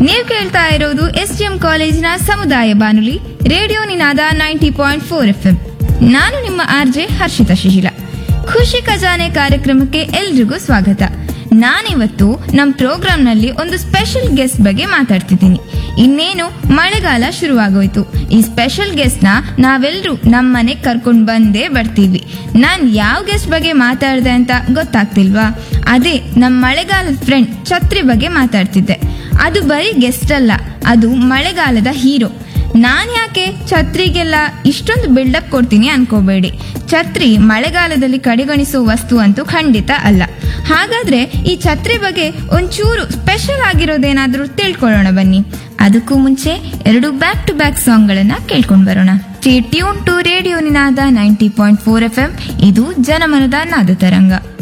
ನೀವು ಕೇಳ್ತಾ ಇರೋದು ಎಸ್ ಡಿ ಎಂ ಕಾಲೇಜಿನ ಸಮುದಾಯ ಬಾನುಲಿ radio Ninada ninety point four F M ನಾನು ನಿಮ್ಮ ಆರ್ಜೆ ಹರ್ಷಿತಾ ಶಿಶಿಲ ಖುಷಿ ಖಜಾನೆ ಕಾರ್ಯಕ್ರಮಕ್ಕೆ ಎಲ್ರಿಗೂ ಸ್ವಾಗತ ನಾನಿವತ್ತು ನಮ್ಮ ಪ್ರೋಗ್ರಾಂನಲ್ಲಿ ಒಂದು ಸ್ಪೆಷಲ್ ಗೆಸ್ಟ್ ಬಗ್ಗೆ ಮಾತಾಡ್ತಿದ್ದೀನಿ ಇನ್ನೇನು ಮಳೆಗಾಲ ಶುರುವಾಗೋಯ್ತು ಈ ಸ್ಪೆಷಲ್ ಗೆಸ್ಟ್ ನ ನಾವೆಲ್ಲರೂ ನಮ್ಮ ಮನೆಗೆ ಕರ್ಕೊಂಡು ಬಂದೇ ಬರ್ತೀವಿ ನಾನ್ ಯಾವ ಗೆಸ್ಟ್ ಬಗ್ಗೆ ಮಾತಾಡ್ದೆ ಅಂತ ಗೊತ್ತಾಗ್ತಿಲ್ವಾ ಅದೇ ನಮ್ಮ ಮಳೆಗಾಲದ ಫ್ರೆಂಡ್ ಛತ್ರಿ ಬಗ್ಗೆ ಮಾತಾಡ್ತಿದ್ದೆ ಅದು ಬರೀ ಗೆಸ್ಟ್ ಅಲ್ಲ ಅದು ಮಳೆಗಾಲದ ಹೀರೋ ನಾನ್ ಯಾಕೆ ಛತ್ರಿಗೆಲ್ಲ ಇಷ್ಟೊಂದು ಬಿಲ್ಡಪ್ ಕೊಡ್ತೀನಿ ಅನ್ಕೋಬೇಡಿ ಛತ್ರಿ ಮಳೆಗಾಲದಲ್ಲಿ ಕಡೆಗಣಿಸೋ ವಸ್ತು ಅಂತೂ ಖಂಡಿತ ಅಲ್ಲ ಹಾಗಾದ್ರೆ ಈ ಛತ್ರಿ ಬಗ್ಗೆ ಒಂಚೂರು ಸ್ಪೆಷಲ್ ಆಗಿರೋದೇನಾದ್ರೂ ತಿಳ್ಕೊಳ್ಳೋಣ ಬನ್ನಿ ಅದಕ್ಕೂ ಮುಂಚೆ ಎರಡು ಬ್ಯಾಕ್ ಟು ಬ್ಯಾಕ್ ಸಾಂಗ್ಗಳನ್ನ ಕೇಳ್ಕೊಂಡ್ ಬರೋಣ tune to radio Ninada ninety point four F M ಇದು ಜನಮನದ ನಾದ ತರಂಗ